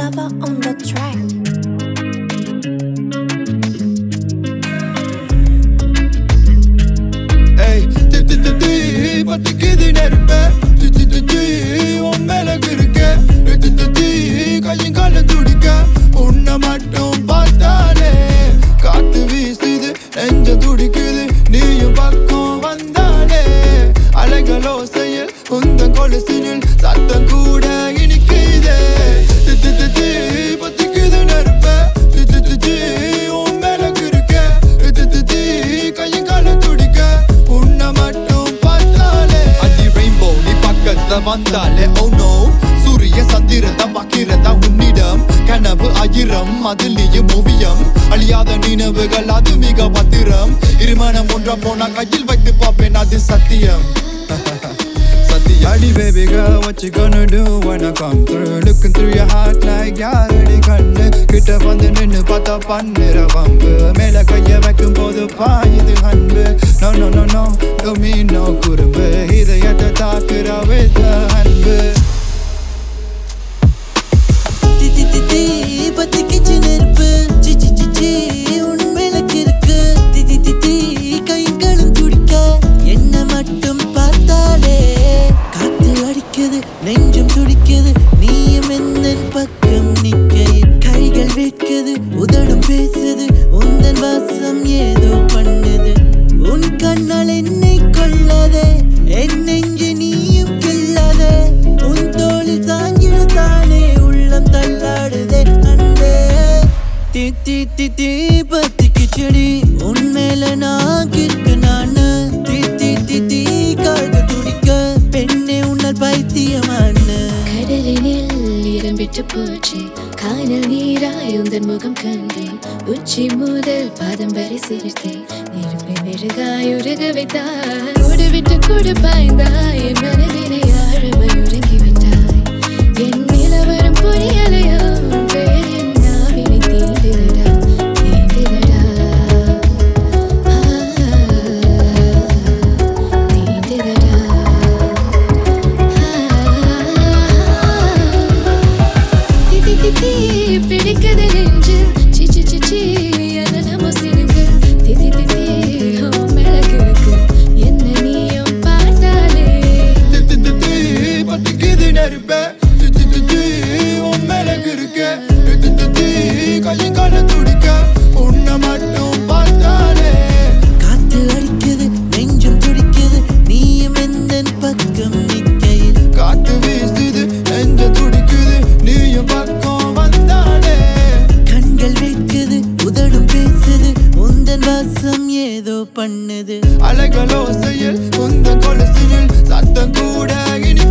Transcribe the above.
Lava on the track. ஏய் தி தி தி தி பத்திக்குது நெருப்ப தி தி தி தி உன் மேல கிறுக்க தி தி தி தி கையும் காலம் துடிக்க உன்னை மட்டும் பார்த்தாலே காத்து வீசுது நெஞ்ச துடிக்குது நீயும் பக்கம் வந்தாலே அலைகளோ செயல் உந்தன் கொலுசினில் சத்தம் கூட இனிக்குதே தி தி தி தி பத்திக்குது நெருப்ப தி தி தி தி உன் மேல கிறுக்க தி தி தி கையும் காலம் துடிக்க உன்னை மட்டும் பார்த்தாலே அடி ரெயின்போ நீ பக்கத்துல வந்தாலே ஓ நோ சூரிய சந்திரதா பக்கிரதா உன்னிடம் கனவு ஆயிரம் அதிலேயும் ஓவியம் அழியாத நினைவுகள் அது மிக பத்திரம் இருமணம் ஒன்றா போனா கையில் வைத்து பார்ப்பேன் அது சத்தியம் சத்தியம் அடி baby girl what you gonna do when I come through looking through your heart like யாரடி கண்ணு கிட்ட வந்து நின்னு பார்த்தா பண்ணுற வம்பு மேல கைய வைக்கும் போது பாயுது அன்பு no no no no no me no குறும்பு இதயத்தை தாக்குற with the அன்பு தி தி தி தி பத்திக்கிச்சு நெருப்பு சி சி சி சி உன் விளக்கு இருக்கு தி தி தி தி கைகளும் துடிக்க என்ன மட்டும் பார்த்தாலே காத்து அடிக்குது நெஞ்சம் துடிக்குது நீயும் எந்த பக்கம் நிக்கையில் கைகள் வைக்குது உதடும் பேசுது உந்தன் வாசம் ஏதோ பண்ணுது உன் கண்ணால் என்னை கொள்ளதே என் நெஞ்சு நீயும் கிள்ளதே உன் தோளில் சாஞ்சிடு தானே உள்ளம் தள்ளாடுதே அன்பே தி தி தி தி பத்திக்கு செடி உன் மேல நான் கிற்கு நானு தி தி தி தி கால்கள் துடிக்க பெண்ணே உன்னால் பைத்தியமான கடலினில் ஈரம் விட்டு போச்சு காணல் நீராய் உந்தன் முகம் கண்டேன் உச்சி முதல் பாதம் வரை சிரித்தேன் நெருப்பை மெழுகாய் உருக வைத்தாய் ஓடு விட்டு கூட பாய்ந்தாய் என் மனதினை ஆழமாய் உறங்கி விட்டாய் என் நிலவரம் புரியலையோ உன் பெயர் என் நாவினை தீண்டுதடா தீண்டுதடா ஆ, தீண்டுதடா தி தி தி தி பிடிக்குது நெஞ்சு சி சி சி சி என்ன நம்ம சினுங்கு தி தி தி தி ஓ மிளகு இருக்கு என்ன நீயும் பார்த்தாலே தி தி தி தி பத்திக்குது நெருப்ப தி தி தி தி உன் மேல கிறுக்க தி தி தி தி கையும் காலம் துடிக்க உன்னை மட்டும் பார்த்தாலே காத்து அடிக்குது நெஞ்சம் துடிக்குது நீயும் எந்த பக்கம் நிக்கையில் காத்து வீசுது நெஞ்ச துடிக்குது நீயும் பக்கம் வந்தாலே கண்கள் வைக்குது உதடும் பேசுது உந்தன் வாசம் ஏதோ பண்ணுது அலைகளோ செயல் உந்த கொலுசினில் சத்தம் கூட இனி